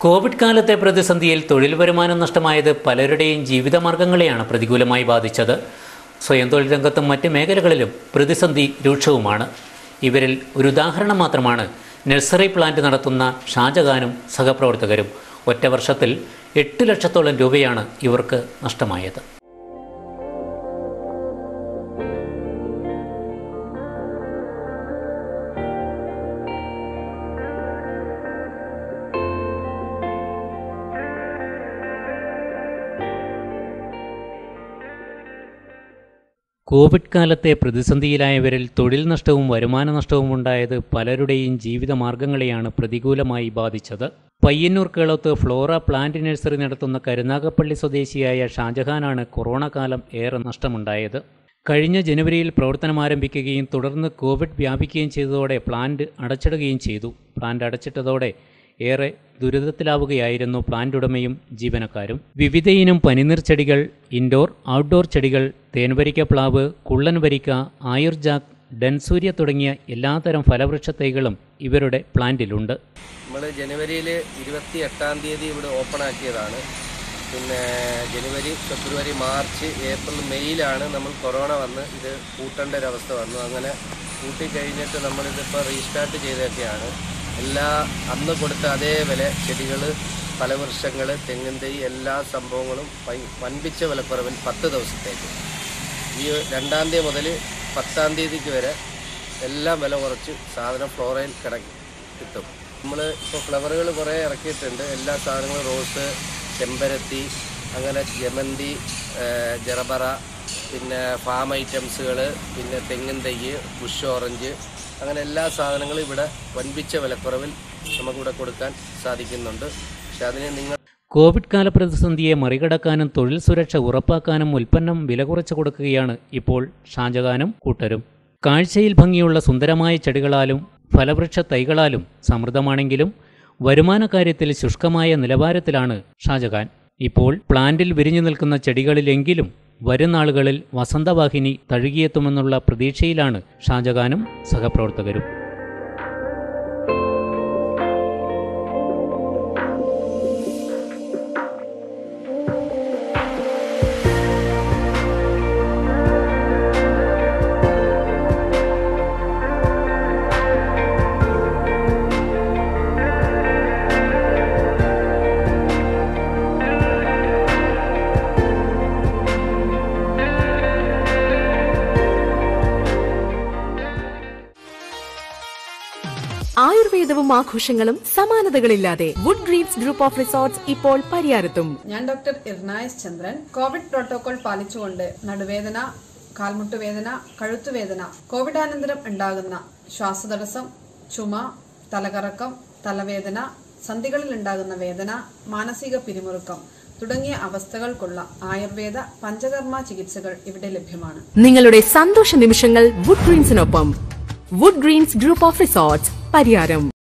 Covid കാലത്തെ പ്രതിസന്ധിയിൽ തൊഴിൽ വരുമാനം നഷ്ടമായത് പലരുടെയും ജീവിതമാർഗങ്ങളെയാണ് പ്രതികൂലമായി ബാധിച്ചത് സ്വയം തൊഴിൽ രംഗത്തും മറ്റ് മേഖലകളിലും പ്രതിസന്ധി രൂക്ഷവുമാണ് ഇവരിൽ ഒരു ഉദാഹരണം മാത്രമാണ് നഴ്സറി പ്ലാന്റ് നടത്തുന്ന ഷാജഹാനും സഹപ്രവർത്തകരും ഒറ്റ വർഷത്തിൽ എട്ട് ലക്ഷത്തോളം രൂപയാണ് ഇവർക്ക് നഷ്ടമായത് കോവിഡ് കാലത്തെ പ്രതിസന്ധിയിലായവരിൽ തൊഴിൽ നഷ്ടവും വരുമാന നഷ്ടവും ഉണ്ടായത് പലരുടെയും ജീവിതമാർഗങ്ങളെയാണ് പ്രതികൂലമായി ബാധിച്ചത് Payyanur Kelath Flora plant nursery നടത്തുന്ന കരുനാഗപ്പള്ളി സ്വദേശിയായ ഷാജഹാനാണ് കൊറോണ കാലം ഏറെ നഷ്ടമുണ്ടായത് കഴിഞ്ഞ ജനുവരിയിൽ പ്രവർത്തനം ആരംഭിക്കുകയും തുടർന്ന് കോവിഡ് വ്യാപിക്കുകയും ചെയ്തതോടെ പ്ലാന്റ് അടച്ചിടുകയും ചെയ്തു പ്ലാന്റ് അടച്ചിട്ടതോടെ ഏറെ ദുരിതത്തിലാവുകയായിരുന്നു പ്ലാന്റ് ഉടമയും ജീവനക്കാരും വിവിധയിനം പനിനീർ ചെടികൾ ഇൻഡോർ ഔട്ട്ഡോർ ചെടികൾ തേൻവരിക്ക പ്ലാവ് കുള്ളൻ വരിക്ക ആയുർജാക്ക് ഡൻസൂര്യ തുടങ്ങിയ എല്ലാതരം ഫലവൃക്ഷ തൈകളും ഇവരുടെ പ്ലാന്റിലുണ്ട് നമ്മൾ ജനുവരിയിൽ ഇരുപത്തി എട്ടാം തീയതി ഇവിടെ ഓപ്പൺ ആക്കിയതാണ് പിന്നെ ജനുവരി ഫെബ്രുവരി മാർച്ച് ഏപ്രിൽ മെയ്യിലാണ് നമ്മൾ കൊറോണ വന്ന് ഇത് കൂട്ടേണ്ട ഒരവസ്ഥ വന്നു അങ്ങനെ കൂട്ടിക്കഴിഞ്ഞിട്ട് നമ്മളിതിപ്പോൾ റീസ്റ്റാർട്ട് ചെയ്തൊക്കെയാണ് എല്ലാ അന്ന് കൊടുത്ത അതേ വില ചെടികൾ ഫലവൃക്ഷങ്ങൾ തെങ്ങിൻ തൈ എല്ലാ സംഭവങ്ങളും വൻ- വൻപിച്ച വിലക്കുറവിൽ പത്ത് ദിവസത്തേക്ക് ഈ രണ്ടാം തീയതി മുതൽ പത്താം തീയതിക്ക് വരെ എല്ലാം വില കുറച്ച് സാധനം ഫ്ലോറയിൽ കിട കിട്ടും നമ്മൾ ഇപ്പോൾ ഫ്ലവറുകൾ കുറേ ഇറക്കിയിട്ടുണ്ട് എല്ലാ സാധനങ്ങളും റോസ് ചെമ്പരത്തി അങ്ങനെ ജമന്തി ആ, ജറബറ പിന്നെ ഫാം ഐറ്റംസുകൾ പിന്നെ തെങ്ങിൻ തൈ ബുഷ് ഓറഞ്ച് അങ്ങനെ എല്ലാ സാധനങ്ങളും ഇവിടെ വൻപിച്ച വിലക്കുറവിൽ നമുക്കിവിടെ കൊടുക്കാൻ സാധിക്കുന്നുണ്ട് പക്ഷെ അതിന് നിങ്ങൾ കോവിഡ് കാല പ്രതിസന്ധിയെ മറികടക്കാനും തൊഴിൽ സുരക്ഷ ഉറപ്പാക്കാനും ഉൽപ്പന്നം വില കുറച്ച് കൊടുക്കുകയാണ് ഇപ്പോൾ ഷാജഹാനും കൂട്ടരും കാഴ്ചയിൽ ഭംഗിയുള്ള സുന്ദരമായ ചെടികളാലും ഫലവൃക്ഷ തൈകളാലും സമൃദ്ധമാണെങ്കിലും വരുമാന കാര്യത്തിൽ ശുഷ്കമായ നിലവാരത്തിലാണ് ഷാജഹാൻ ഇപ്പോൾ പ്ലാന്റിൽ വിരിഞ്ഞു നിൽക്കുന്ന ചെടികളിലെങ്കിലും വരും നാളുകളിൽ വസന്തവാഹിനി തഴുകിയെത്തുമെന്നുള്ള പ്രതീക്ഷയിലാണ് ഷാജഹാനും സഹപ്രവർത്തകരും ആയുർവേദവും ആഘോഷങ്ങളും സമാനതകളില്ലാതെ wood greens group of resorts ഇപ്പോൾ പരിയാരത്തും ഞാൻ ഡോക്ടർ ഇർനായസ് ചന്ദ്രൻ കോവിഡ് പ്രോട്ടോകോൾ പാലിച്ചുകൊണ്ട് നടുവേദന കാൽമുട്ടുവേദന കഴുത്തുവേദന കോവിഡാനന്തരം ഉണ്ടാകുന്ന ശ്വാസതടസ്സം ചുമ തലകറക്കം തലവേദന സന്ധികളിൽ ഉണ്ടാകുന്ന വേദന മാനസിക പിരിമുറുക്കം തുടങ്ങിയ അവസ്ഥകൾക്കുള്ള ആയുർവേദ പഞ്ചകർമ്മ ചികിത്സകൾ ഇവിടെ ലഭ്യമാണ് നിങ്ങളുടെ സന്തോഷ നിമിഷങ്ങൾ വുഡ് ഗ്രീൻസിനൊപ്പം wood greens group of resorts Pariyaram